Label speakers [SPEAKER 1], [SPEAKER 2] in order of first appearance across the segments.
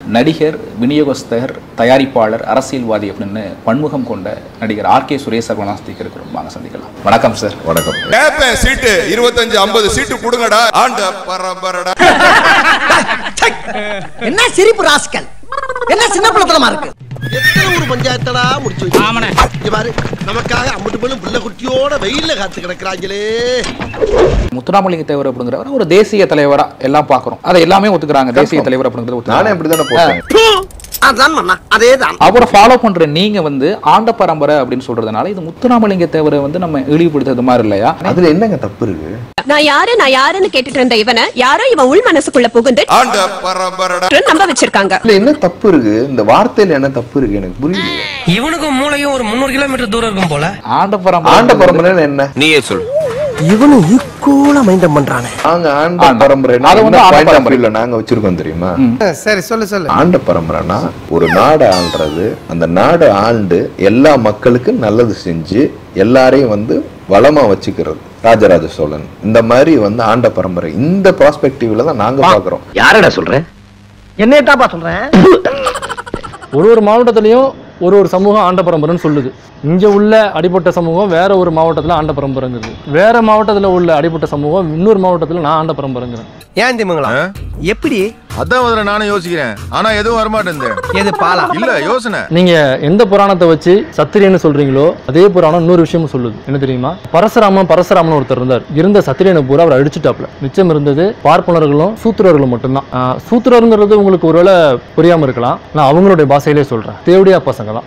[SPEAKER 1] நடிகர் விநியோகஸ்தர் தயாரிப்பாளர் அரசியல்வாதி அப்படின்னு பன்முகம் கொண்ட நடிகர் ஆர் கே சுரேஷ் சர்வநாஸ்திக்கு இருக்கிறோம் வாங்க சந்திக்கலாம் வணக்கம் சார்
[SPEAKER 2] வணக்கம்
[SPEAKER 3] கேப்பேன் சீட்டு இருபத்தஞ்சு ஐம்பது சீட்டு கொடுங்கடா ஆண்ட பரம்பரடா
[SPEAKER 4] என்ன சிரிப்பு ராஸ்கல் என்ன சின்ன பிள்ளைத்தனமா இருக்கு
[SPEAKER 5] எத்தனை ஒரு பஞ்சாயத்தடா முடிச்சு வச்சு இங்க பாரு நமக்காக அம்பட்டு பெண்ணும் பிள்ளை குட்டியோட வெயில்ல காத்து கிடக்குறாங்களே
[SPEAKER 1] முத்துராமலிங்க தேவர் அப்படிங்கிறவர் ஒரு தேசிய தலைவரா எல்லாம் பார்க்குறோம் அதை எல்லாமே ஒத்துக்கிறாங்க தேசிய தலைவர் அப்படிங்கிறது
[SPEAKER 2] நானே
[SPEAKER 1] ஒத்துக்கிறாங்க
[SPEAKER 2] அப்படிதானே போட்டேன்
[SPEAKER 5] அதான் மண்ணா அதே தான்
[SPEAKER 1] அவரை ஃபாலோ பண்ற நீங்க வந்து ஆண்ட பரம்பரை அப்படின்னு சொல்றதுனால இது முத்துராமலிங்க தேவரை வந்து நம்ம இழிவுபடுத்துறது மாதிரி இல்லையா
[SPEAKER 2] அதுல என்னங்க தப்பு இருக்கு
[SPEAKER 6] நான் யாரு நான் யாருன்னு கேட்டுட்டு இருந்த இவனை யாரோ இவன் உள் மனசுக்குள்ள புகுந்து
[SPEAKER 3] ஆண்ட பரம்பரடா
[SPEAKER 6] நம்ப வச்சிருக்காங்க
[SPEAKER 2] அதுல என்ன தப்பு இருக்கு இந்த வார்த்தையில என்ன தப்பு இருக்கு எனக்கு புரியல
[SPEAKER 7] இவனுக்கும் மூளையும் ஒரு முந்நூறு கிலோமீட்டர் தூரம் இருக்கும் போல
[SPEAKER 1] ஆண்ட பரம்பரை
[SPEAKER 2] ஆண்ட பரம்பரைன்னு என்ன
[SPEAKER 3] நீயே சொல்
[SPEAKER 5] இவனும் ஈக்குவலா மைண்டம் பண்றானே
[SPEAKER 2] நாங்க ஆண்ட
[SPEAKER 1] ஆண்ட.
[SPEAKER 2] பரம்பரை
[SPEAKER 1] அது வந்து ஆண்ட பரம்பரை.
[SPEAKER 2] இல்ல நாங்க வச்சிருக்கோம் தெரியுமா
[SPEAKER 5] சரி சொல்லு சொல்லு
[SPEAKER 2] ஆண்ட பரம்பரைனா ஒரு நாடு ஆள்றது அந்த நாடு ஆண்டு எல்லா மக்களுக்கும் நல்லது செஞ்சு எல்லாரையும் வந்து வளமா வச்சுக்கிறது ராஜராஜ சோழன் இந்த மாதிரி வந்து ஆண்ட பரம்பரை இந்த ப்ராஸ்பெக்டிவ்ல தான் நாங்க பாக்குறோம்
[SPEAKER 7] யாரடா சொல்ற
[SPEAKER 5] என்னட்டாப்பா சொல்றேன்
[SPEAKER 8] ஒரு ஒரு மாவட்டத்திலையும் ஒரு ஒரு சமூகம் ஆண்ட பரம்பரைன்னு சொல்லுது இங்கே உள்ள அடிப்பட்ட சமூகம் வேற ஒரு மாவட்டத்தில் ஆண்ட பரம்பரைங்கிறது வேற மாவட்டத்தில் உள்ள அடிப்பட்ட சமூகம் இன்னொரு மாவட்டத்தில் நான் ஆண்ட பரம்பரைங்கிறேன்
[SPEAKER 5] ஏன் திமுங்களா எப்படி
[SPEAKER 3] அதான் முதல்ல நானும் யோசிக்கிறேன் ஆனா எதுவும் வரமாட்டேன்
[SPEAKER 5] எது பாலா
[SPEAKER 3] இல்ல யோசனை
[SPEAKER 8] நீங்கள் எந்த புராணத்தை வச்சு சத்திரியன்னு சொல்றீங்களோ அதே புராணம் இன்னொரு விஷயமும் சொல்லுது என்ன தெரியுமா பரசுராமன் பரசுராமன் ஒருத்தர் இருந்தார் இருந்த சத்திரியனை பூரா அவர் அடிச்சுட்டாப்ல மிச்சம் இருந்தது பார்ப்பனர்களும் சூத்திரர்களும் மட்டும்தான் ஆஹ், சூத்திரருங்கிறது உங்களுக்கு ஒருவேளை புரியாம இருக்கலாம் நான் அவங்களுடைய பாஷையிலே சொல்றேன் தேவடியா பசங்க தான்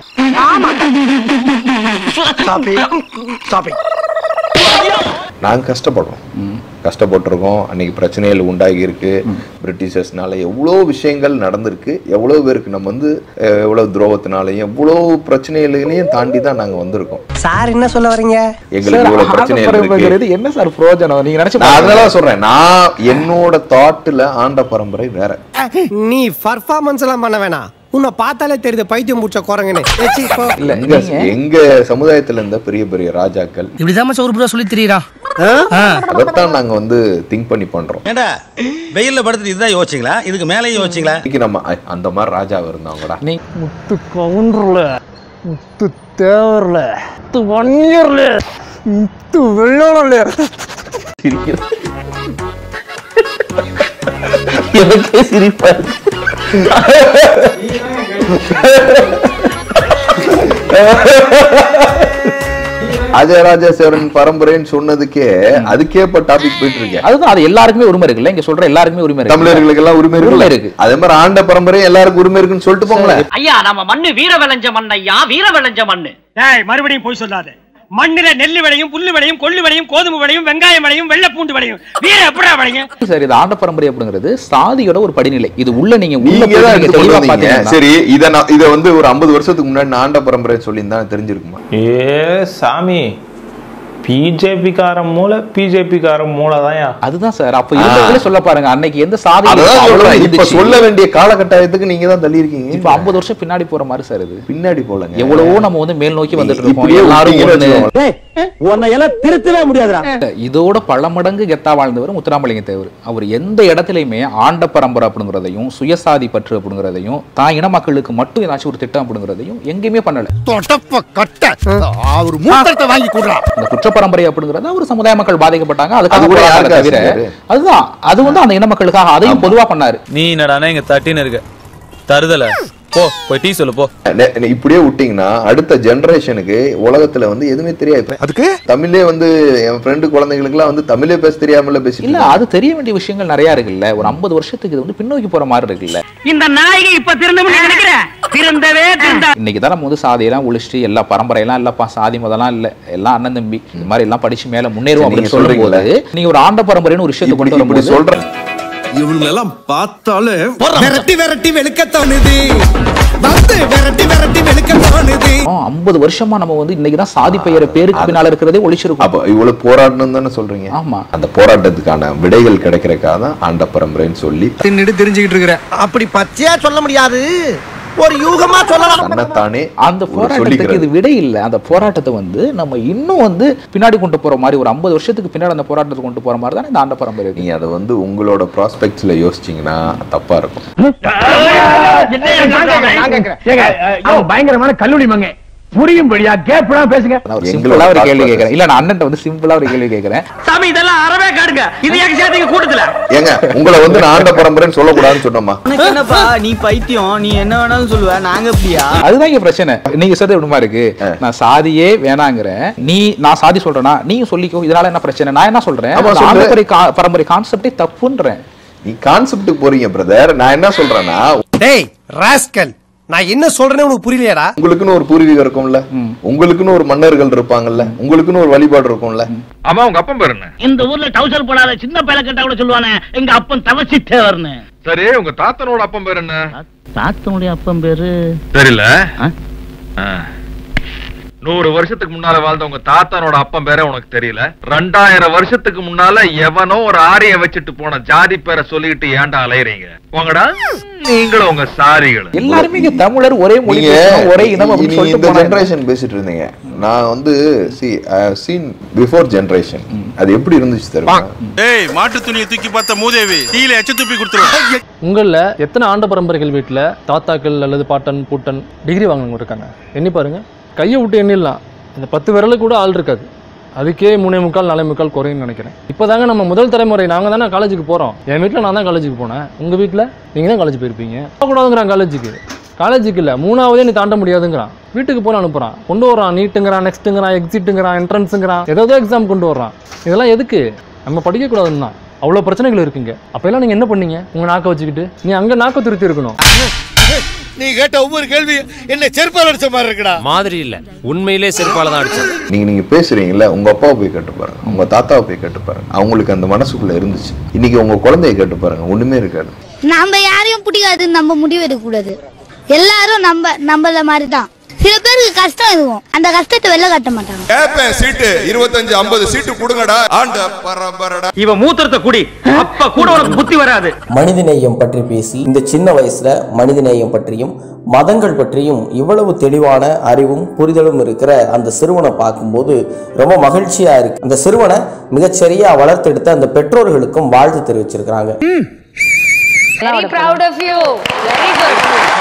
[SPEAKER 5] ஸ்டாப்பிங்
[SPEAKER 2] நாங்க கஷ்டப்படுறோம் கஷ்டப்பட்டிருக்கோம் அன்னைக்கு பிரச்சனைகள் உண்டாகி இருக்கு பிரிட்டிஷர்ஸ்னால எவ்வளோ விஷயங்கள் நடந்திருக்கு எவ்வளோ பேருக்கு நம்ம வந்து அஹ், எவ்வளவு துரோகத்தினாலையும் எவ்வளோ பிரச்சனைகளையும் தாண்டி தான் நாங்க வந்திருக்கோம்
[SPEAKER 5] சார் என்ன சொல்ல வரீங்க
[SPEAKER 2] எங்களுக்கு இவ்வளவு
[SPEAKER 1] ஆண்ட
[SPEAKER 2] பிரச்சனைகள் இருக்கு
[SPEAKER 1] பரம்பரைங்கிறது என்ன சார் பிரயோஜனம் நீங்க நினைச்சு
[SPEAKER 2] நான்
[SPEAKER 1] பாருங்க.
[SPEAKER 2] அதனால சொல்றேன் நான் என்னோட தாட்டுல ஆண்ட பரம்பரை வேற
[SPEAKER 5] நீ பர்ஃபார்மன்ஸ் எல்லாம் பண்ண வேணாம் உன்னை பார்த்தாலே தெரியுது பைத்தியம் பூச்ச குரங்குன்னு ஏச்சி, போ.
[SPEAKER 1] இல்ல
[SPEAKER 2] எங்க
[SPEAKER 1] நீங்க
[SPEAKER 2] எங்க சமுதாயத்துல இருந்த பெரிய பெரிய ராஜாக்கள்
[SPEAKER 7] இப்படிதான் சோறு புறா சொல்லி திரியறான்
[SPEAKER 2] அதைத்தான் நாங்க வந்து திங்க் பண்ணி பண்றோம்
[SPEAKER 9] ஏண்டா வெயில்ல படுத்துட்டு இதுதான் யோசிச்சிங்களா இதுக்கு மேலேயும் யோசிச்சிங்களா
[SPEAKER 2] இன்னைக்கு நம்ம அ- அந்த மாதிரி ராஜா இருந்தாங்கடா
[SPEAKER 1] நீ
[SPEAKER 8] முத்து கவுண்டர்ல முத்து தேவர்ல முத்து வன்னியர்ல முத்து வெள்ளோடல
[SPEAKER 1] எனக்கே சிரிப்பா இருக்கு.
[SPEAKER 2] ராஜராஜ சேரன் பரம்பரைன்னு சொன்னதுக்கே அதுக்கே இப்ப டாபிக் போயிட்டு இருக்கேன்
[SPEAKER 1] அதுதான் அது எல்லாருக்குமே உரிமை இருக்குல்ல இங்க சொல்ற எல்லாருக்குமே உரிமை இருக்கு
[SPEAKER 2] தமிழர்களுக்கு எல்லாம் உரிமை
[SPEAKER 1] உரிமை
[SPEAKER 2] இருக்கு
[SPEAKER 1] இருக்கு.
[SPEAKER 2] அதே மாதிரி ஆண்ட பரம்பரை எல்லாருக்கும் உரிமை இருக்குன்னு சொல்லிட்டு போங்களேன்
[SPEAKER 7] ஐயா நம்ம மண்ணு வீர விளைஞ்ச மண் ஐயா வீர விளைஞ்ச மண்ணு
[SPEAKER 10] டேய் மறுபடியும் போய் சொல்லாத மண்ணுல நெல்லு விளையும் புல்லு விளையும் கொள்ளு விளையும் கோதுமை விளையும் வெங்காயம் விளையும் வெள்ளை பூண்டு விளையும் வீர எப்படா விளையும்
[SPEAKER 1] சார் இது ஆண்ட பரம்பரை அப்படிங்கிறது சாதியோட ஒரு படிநிலை இது உள்ள நீங்க உள்ள
[SPEAKER 2] நீங்க
[SPEAKER 1] போய்
[SPEAKER 2] தான்
[SPEAKER 1] நீங்க
[SPEAKER 2] எடுத்து
[SPEAKER 1] தெளிவா
[SPEAKER 2] கொண்டு வந்தீங்க.
[SPEAKER 1] பாத்தீங்கன்னா
[SPEAKER 2] சரி இத நான் இத வந்து ஒரு 50 வருஷத்துக்கு முன்னாடி நான் ஆண்ட பரம்பரை சொல்லியிருந்தா தெரிஞ்சிருக்குமா
[SPEAKER 11] ஏ சாமி பிஜேபிக்காரன் மூளை பிஜேபிக்காரன் மூளை தான்யா
[SPEAKER 1] அதுதான் சார் அப்ப இருந்தவங்களே சொல்ல பாருங்க அன்னைக்கு எந்த சாதி
[SPEAKER 2] அதான்
[SPEAKER 1] அவ்வளவு
[SPEAKER 2] சொல்றேன் இப்ப
[SPEAKER 1] இருந்துச்சு.
[SPEAKER 2] சொல்ல வேண்டிய காலகட்டாயத்துக்கு நீங்க தான் தள்ளி இருக்கீங்க
[SPEAKER 1] இப்ப 50 வருஷம் பின்னாடி போற மாதிரி சார் இது
[SPEAKER 2] பின்னாடி போலங்க
[SPEAKER 1] எவ்வளவோ நம்ம வந்து மேல் நோக்கி வந்துட்டு இருக்கோம்
[SPEAKER 2] இப்படியே
[SPEAKER 1] எல்லாரும்
[SPEAKER 2] விட்டீங்கன்னு
[SPEAKER 1] ஒண்ணு.
[SPEAKER 2] வச்சுக்கோங்களேன்.
[SPEAKER 5] உன்னை எல்லாம் திருத்தவே முடியாதுடா
[SPEAKER 1] இதோட பல மடங்கு கெத்தா வாழ்ந்தவர் முத்துராமலிங்க தேவர் அவர் எந்த இடத்துலயுமே ஆண்ட பரம்பரை அப்படிங்கிறதையும் சுயசாதி பற்று அப்படிங்கிறதையும் தான் இன மக்களுக்கு மட்டும் ஏதாச்சும் ஒரு திட்டம் அப்படிங்கிறதையும் எங்கேயுமே பண்ணல
[SPEAKER 5] தொடப்ப கட்ட அவர் மூத்தத்தை வாங்கி கொடுறா
[SPEAKER 1] இந்த குற்ற பரம்பரை அப்படிங்கறது ஒரு சமுதாய மக்கள் பாதிக்கப்பட்டாங்க
[SPEAKER 2] அது
[SPEAKER 1] அதுக்காக
[SPEAKER 2] கூட
[SPEAKER 1] போராடினாரே
[SPEAKER 2] யாருக்காக
[SPEAKER 1] தவிர
[SPEAKER 2] செஞ்சாரு?
[SPEAKER 1] அதுதான் அது வந்து அந்த இன மக்களுக்காக அதையும் பொதுவா பண்ணாரு
[SPEAKER 11] நீ என்னடானா இங்க தட்டின்னு இருக்க தருதல போ போய் டீ சொல்லு போ
[SPEAKER 2] நெ- நெ- இப்படியே விட்டீங்கன்னா அடுத்த ஜெனரேஷனுக்கு உலகத்துல வந்து எதுவுமே தெரியாது அதுக்கு தமிழே வந்து என் ஃப்ரெண்டு குழந்தைகளுக்கு எல்லாம் வந்து தமிழே பேச தெரியாமல பேசிட்டு
[SPEAKER 1] இல்ல அது தெரிய வேண்டிய விஷயங்கள் நிறைய இருக்குல்ல ஒரு 50 வருஷத்துக்கு இது வந்து பின்னோக்கி போற மாதிரி இருக்குல்ல
[SPEAKER 7] இந்த நாயகி இப்ப திருந்தவும் நினைக்கிற திருந்தவே திருந்த
[SPEAKER 1] இன்னைக்கு தான் நம்ம வந்து சாதியெல்லாம் ஒழிச்சிட்டு எல்லா பரம்பரையெல்லாம் இல்லப்பா சாதி மதம்லாம் இல்ல எல்லாம் அண்ணன் தம்பி இந்த மாதிரி எல்லாம் படிச்சு மேல முன்னேறும்
[SPEAKER 2] சரி, நீங்க
[SPEAKER 1] அப்படின்னு சொல்லும் போது
[SPEAKER 2] சொல்றீங்களே.
[SPEAKER 1] நீங்க ஒரு ஆண்ட பரம்பரைன்னு ஒரு விஷயத்தை
[SPEAKER 2] இப்படி
[SPEAKER 1] கொண்டு
[SPEAKER 2] இப்படி
[SPEAKER 1] வரும்போது
[SPEAKER 2] சொல்றேன்
[SPEAKER 3] இவங்களெல்லாம் பார்த்தாலே
[SPEAKER 5] விரட்டி விரட்டி வெளுக்க தோணுது வந்து விரட்டி விரட்டி வெளுக்க தோணுது
[SPEAKER 1] ஐம்பது வருஷமா நம்ம வந்து இன்னைக்கு தான் சாதி பெயர பேருக்கு பின்னால இருக்கிறதே ஒழிச்சிருக்கோம்
[SPEAKER 2] அப்ப இவ்வளவு போராடணும் தானே சொல்றீங்க
[SPEAKER 1] ஆமா
[SPEAKER 2] அந்த போராட்டத்துக்கான விடைகள் கிடைக்கிறக்காக தான் ஆண்ட பரம்பரைன்னு சொல்லி
[SPEAKER 5] தின்னுட்டு தெரிஞ்சுக்கிட்டு இருக்கிற அப்படி பச்சையா சொல்ல முடியாது ஒரு யூகமா சொல்லலாம்
[SPEAKER 2] தன்னைத்தானே
[SPEAKER 1] அந்த
[SPEAKER 2] ஒரு
[SPEAKER 1] போராட்டத்துக்கு
[SPEAKER 2] சொல்லிக்கிறது.
[SPEAKER 1] இது விடை இல்ல அந்த போராட்டத்தை வந்து நம்ம இன்னும் வந்து பின்னாடி கொண்டு போற மாதிரி ஒரு ஐம்பது வருஷத்துக்கு பின்னாடி அந்த போராட்டத்தை கொண்டு போற மாதிரி தான் இந்த ஆண்ட பரம்பரை இருக்கு
[SPEAKER 2] நீங்க அதை வந்து உங்களோட ப்ராஸ்பெக்ட்ஸ்ல யோசிச்சீங்கன்னா தப்பா இருக்கும்
[SPEAKER 10] பயங்கரமான கல்லூரி மங்க புரியும்படியா கேப்லாம் பேசுங்க
[SPEAKER 1] நான் ஒரு
[SPEAKER 2] எங்களோட
[SPEAKER 1] சிம்பிளா ஒரு
[SPEAKER 2] thought
[SPEAKER 1] கேள்வி
[SPEAKER 2] process.
[SPEAKER 1] கேட்கறேன் இல்ல நான் அண்ணன் வந்து சிம்பிளா ஒரு கேள்வி கேட்கறேன்
[SPEAKER 7] சாமி இதெல்லாம் அறவே காடுங்க இது எங்க சேர்த்தீங்க கூட்டத்துல
[SPEAKER 2] ஏங்க உங்களை வந்து நான் ஆண்ட பரம்பரைன்னு சொல்லக்கூடாதுன்னு சொன்னோமா
[SPEAKER 12] உனக்கு என்னப்பா நீ பைத்தியம் நீ என்ன வேணாலும் சொல்லுவ நாங்க அப்படியா
[SPEAKER 1] அதுதான் இங்க பிரச்சனை நீங்க சொல்றது விடுமா இருக்கு நான் சாதியே வேணாங்கிறேன் நீ நான் சாதி சொல்றேனா நீயும் சொல்லிக்கோ இதனால என்ன பிரச்சனை நான் என்ன சொல்றேன்
[SPEAKER 2] ஆமா,
[SPEAKER 1] அந்த
[SPEAKER 2] சொல்லு.
[SPEAKER 1] ஆண்டபரை கா- பரம்பரை கான்செப்டே தப்புன்றேன்
[SPEAKER 2] நீ கான்செப்ட்டுக்கு போறீங்க பிரதர் நான் என்ன சொல்றேன்னா
[SPEAKER 5] டேய் ராஸ்கல் நான் என்ன சொல்றேன்னு உனக்கு புரியலையாடா
[SPEAKER 2] உங்களுக்குன்னு ஒரு பூர்வீகம் இருக்கும்ல உங்களுக்குன்னு ஒரு மன்னர்கள் இருப்பாங்கல்ல உங்களுக்குன்னு ஒரு வழிபாடு இருக்கும்ல
[SPEAKER 3] அம்மா உங்க அப்பன் பேர் என்ன
[SPEAKER 7] இந்த ஊர்ல டவுசர் போடாத சின்ன பையல கேட்டா கூட சொல்லுவானே எங்க அப்பன் தவசி தேவர்னு
[SPEAKER 3] சரி உங்க தாத்தனோட அப்பன் பேர் என்ன
[SPEAKER 7] தாத்தனுடைய அப்பன் பேரு
[SPEAKER 3] தெரியல நூறு வருஷத்துக்கு முன்னால வாழ்ந்த உங்க தாத்தானோட அப்பன் பேரே உனக்கு தெரியல ரெண்டாயிரம் வருஷத்துக்கு முன்னால எவனோ ஒரு ஆரிய வச்சுட்டு போன ஜாதி பேரை சொல்லிட்டு ஏன்டா அலையறீங்க போங்கடா நீங்களும் உங்க சாரிகள்
[SPEAKER 1] எல்லாருமே இங்க தமிழர் ஒரே மொழி
[SPEAKER 2] நீங்க
[SPEAKER 1] பேசணும், ஒரே இனம் அப்படின்னு
[SPEAKER 2] நீங்க
[SPEAKER 1] சொல்லிட்டு
[SPEAKER 2] இந்த
[SPEAKER 1] போனாங்க.
[SPEAKER 2] ஜெனரேஷன் பேசிட்டு இருந்தீங்க நான் வந்து சி சீன் பிஃபோர் ஜெனரேஷன் அது எப்படி இருந்துச்சு தெரியுமா
[SPEAKER 3] ஏய் மாட்டு துணியை தூக்கி பார்த்த மூதேவி கீழே எச்ச துப்பி கொடுத்துருவேன்
[SPEAKER 8] உங்களில் எத்தனை ஆண்ட பரம்பரைகள் வீட்டில் தாத்தாக்கள் அல்லது பாட்டன் பூட்டன் டிகிரி வாங்கினவங்க இருக்காங்க எண்ணி பாருங்க கையை விட்டு எண்ணிடலாம் இந்த பத்து விரலு கூட ஆள் இருக்காது அதுக்கே மூணே முக்கால் நாலே முக்கால் குறையும்னு நினைக்கிறேன் இப்போ தாங்க நம்ம முதல் தலைமுறை நாங்கள் தானே காலேஜுக்கு போகிறோம் என் வீட்டில் நான் தான் காலேஜுக்கு போனேன் உங்கள் வீட்டில் நீங்கள் தான் காலேஜ் போயிருப்பீங்க போகக்கூடாதுங்கிறான் காலேஜுக்கு காலேஜுக்கு இல்லை மூணாவதே நீ தாண்ட முடியாதுங்கிறான் வீட்டுக்கு போன அனுப்புறான் கொண்டு வரான் நீட்டுங்கிறான் நெக்ஸ்ட்டுங்கிறான் எக்ஸிட்டுங்கிறான் என்ட்ரன்ஸுங்கிறான் ஏதோ எக்ஸாம் கொண்டு வர்றான் இதெல்லாம் எதுக்கு நம்ம படிக்கக்கூடாதுன்னு தான் அவ்வளோ பிரச்சனைகள் இருக்குங்க அப்போல்லாம் நீங்கள் என்ன பண்ணீங்க உங்கள் நாக்கை வச்சுக்கிட்டு நீ அங்கே நாக்கை திருத்தி இருக்கணும்
[SPEAKER 5] நீ கேட்ட ஒவ்வொரு கேள்வி என்ன செருப்பால் அடிச்ச மாதிரி இருக்குடா
[SPEAKER 11] மாதிரி இல்ல உண்மையிலே செருப்பால தான் அடிச்சேன்
[SPEAKER 2] நீங்க நீங்க பேசுறீங்கல்ல உங்க அப்பாவை போய் கேட்டு பாருங்க உங்க தாத்தாவை போய் கேட்டு பாருங்க அவங்களுக்கு அந்த மனசுக்குள்ள இருந்துச்சு இன்னைக்கு உங்க குழந்தைய கேட்டு பாருங்க ஒண்ணுமே இருக்காது
[SPEAKER 13] நம்ம யாரையும் பிடிக்காதுன்னு நம்ம முடிவு எடுக்கக்கூடாது எல்லாரும் நம்ம நம்மள மாதிரி தான் சில பேருக்கு கஷ்டம் இருக்கும் அந்த கஷ்டத்தை வெளில காட்ட மாட்டாங்க
[SPEAKER 3] கேப்பேன் சீட்டு இருபத்தஞ்சு ஐம்பது சீட்டு கொடுங்கடா ஆண்ட பரம்பரடா
[SPEAKER 10] இவன் மூத்திரத்தை குடி அப்ப கூட உனக்கு புத்தி வராது
[SPEAKER 14] மனிதநேயம் பற்றி பேசி இந்த சின்ன வயசுல மனிதநேயம் பற்றியும் மதங்கள் பற்றியும் இவ்வளவு தெளிவான அறிவும் புரிதலும் இருக்கிற அந்த சிறுவனை பார்க்கும்போது ரொம்ப மகிழ்ச்சியா இருக்கு அந்த சிறுவனை மிகச்சரியா வளர்த்தெடுத்த அந்த பெற்றோர்களுக்கும் வாழ்த்து தெரிவிச்சிருக்கிறாங்க
[SPEAKER 15] Very proud of you. Very good.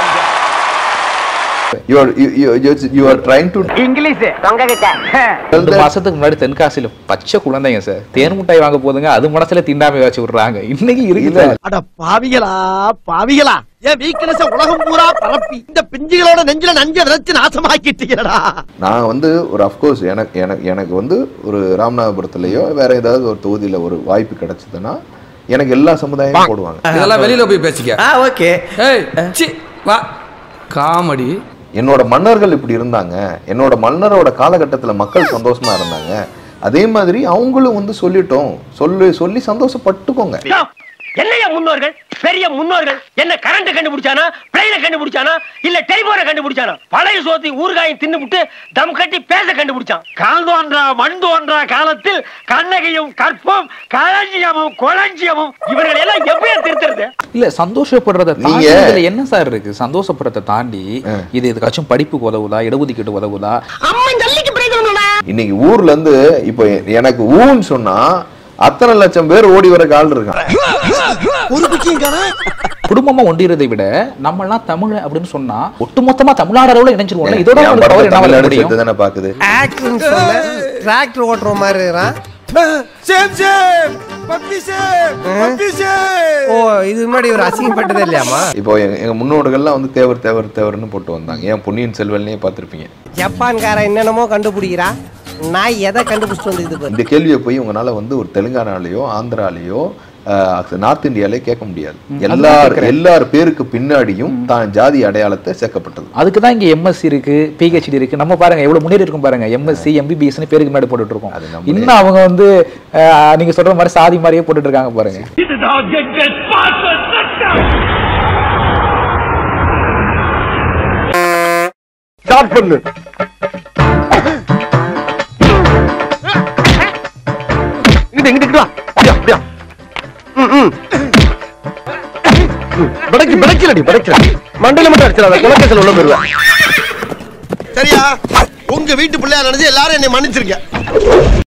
[SPEAKER 2] you are you, you, you, you are trying to
[SPEAKER 10] English தொங்க கிட்ட
[SPEAKER 1] ரெண்டு மாசத்துக்கு முன்னாடி தென்காசியில பச்சை குழந்தைங்க சார் தேன் மிட்டாய் வாங்க போதுங்க அது மனசுல திண்டாமை வச்சு விடுறாங்க இன்னைக்கு இருக்கு சார்
[SPEAKER 5] அட பாவிகளா பாவிகளா என் வீக்னஸ உலகம் பூரா பரப்பி இந்த பிஞ்சுகளோட நெஞ்சில நஞ்ச விதைச்சு நாசமாக்கிட்டீங்கடா
[SPEAKER 2] நான் வந்து ஒரு அஃப்கோர்ஸ் எனக்கு எனக்கு எனக்கு வந்து ஒரு ராமநாதபுரத்துலயோ வேற ஏதாவது ஒரு தொகுதியில ஒரு வாய்ப்பு கிடைச்சதுன்னா எனக்கு எல்லா சமுதாயமும் போடுவாங்க
[SPEAKER 16] இதெல்லாம் வெளியில போய் பேசிக்க
[SPEAKER 12] ஆ ஓகே
[SPEAKER 16] ஏய் சி வா காமெடி
[SPEAKER 2] என்னோட மன்னர்கள் இப்படி இருந்தாங்க என்னோட மன்னரோட காலகட்டத்துல மக்கள் சந்தோஷமா இருந்தாங்க அதே மாதிரி அவங்களும் வந்து சொல்லிட்டோம் சொல்லி சொல்லி சந்தோஷப்பட்டுக்கோங்க
[SPEAKER 10] என்னையா முன்னோர்கள் பெரிய முன்னோர்கள் என்ன கரண்ட் கண்டுபிடிச்சானா பிளைன கண்டுபிடிச்சானா இல்ல டெலிபோனை கண்டுபிடிச்சானா பழைய சோத்தி ஊறுகாயும் தின்னுபிட்டு தம் கட்டி பேச கண்டுபிடிச்சான் கால் தோன்றா மண் தோன்றா காலத்தில் கண்ணகையும் கற்பம் களஞ்சியமும் குளஞ்சியமும் இவர்களை எல்லாம் எப்படியா திருத்துறது
[SPEAKER 1] இல்ல சந்தோஷப்படுறத தாண்டி
[SPEAKER 2] நீங்க-
[SPEAKER 1] இதுல என்ன சார் இருக்கு சந்தோஷப்படுறத தாண்டி இது எதுக்காச்சும் படிப்புக்கு உதவுதா இடஒதுக்கீட்டு உதவுதா
[SPEAKER 5] அம்மன் ஜல்லிக்கு பிடிக்கணும்டா
[SPEAKER 2] இன்னைக்கு ஊர்ல இருந்து இப்போ எனக்கு ஊன்னு சொன்னா அத்தனை லட்சம் பேர் ஓடி வர ஆள் இருக்கான்
[SPEAKER 5] ஒரு குச்சியும் காணா
[SPEAKER 1] குடும்பமா ஒன்றியதை விட நம்ம எல்லாம் தமிழ் அப்படின்னு சொன்னா ஒட்டுமொத்தமா தமிழ்நாடு அளவுல இணைஞ்சிருவோம்ல இதோட
[SPEAKER 2] என்
[SPEAKER 1] உங்களுக்கு power
[SPEAKER 2] படத்தை
[SPEAKER 1] என்ன
[SPEAKER 2] தமிழ்ல
[SPEAKER 1] வர
[SPEAKER 2] அடிச்சு
[SPEAKER 1] முடியும்
[SPEAKER 2] தானே பாக்குது
[SPEAKER 5] ஆக்டர்னு சொன்ன டிராக்டர் ஓட்டுற மாதிரி இருக்கிறான்
[SPEAKER 16] same same puppy same puppy same
[SPEAKER 5] ஓ இது முன்னாடி ஒரு அசிங்கப்பட்டதே இல்லையாமா
[SPEAKER 2] இப்போ எங்க எங்க முன்னோர்கள்லாம் வந்து தேவர் தேவர் தேவர்னு போட்டு வந்தாங்க ஏன் பொன்னியின் செல்வன்லயே பார்த்திருப்பீங்க
[SPEAKER 5] ஜப்பான்காரன் என்னென்னமோ கண்டுபிடிக்கிறா நான் எதை கண்டுபிடிச்சிட்டு வந்துக்குது பாரு
[SPEAKER 2] இந்த கேள்வியை போய் உங்களால வந்து ஒரு தெலுங்கானாலேயோ ஆந்திராலேயோ அஹ், நார்த் இந்தியாலே கேட்க முடியாது எல்லார் எல்லார் பேருக்கு பின்னாடியும் தான் ஜாதி அடையாளத்தை சேர்க்கப்பட்டது
[SPEAKER 1] அதுக்கு தான் இங்க எம்எஸ்சி இருக்கு பிஹெச்டி இருக்கு நம்ம பாருங்க எவ்வளவு முன்னேறி இருக்கும் பாருங்க எம்எஸ்சி எம்பிபிஎஸ்னு பேருக்கு முன்னாடி போட்டுட்டு இருக்கோம் இன்னும் அவங்க வந்து அஹ், நீங்க சொல்ற மாதிரி சாதி மாதிரியே போட்டுட்டு இருக்காங்க பாருங்க
[SPEAKER 10] இதுதான் எங்கள் பாச சட்டம்
[SPEAKER 5] ஸ்டார்ட் பண்ணு இங்கிட்டு இங்கிட்டு வா அப்படியா அப்படியா ம், ம். ம், பிடைக்கு பிடைக்கலடி பிடைக்கல மண்டையில மட்டும் அடிச்சிடாத குலக்கேசல் உள்ள போயிருவேன் சரியா உங்க வீட்டு பிள்ளையா நினைச்சு எல்லாரும் என்னை மன்னிச்சிருக்க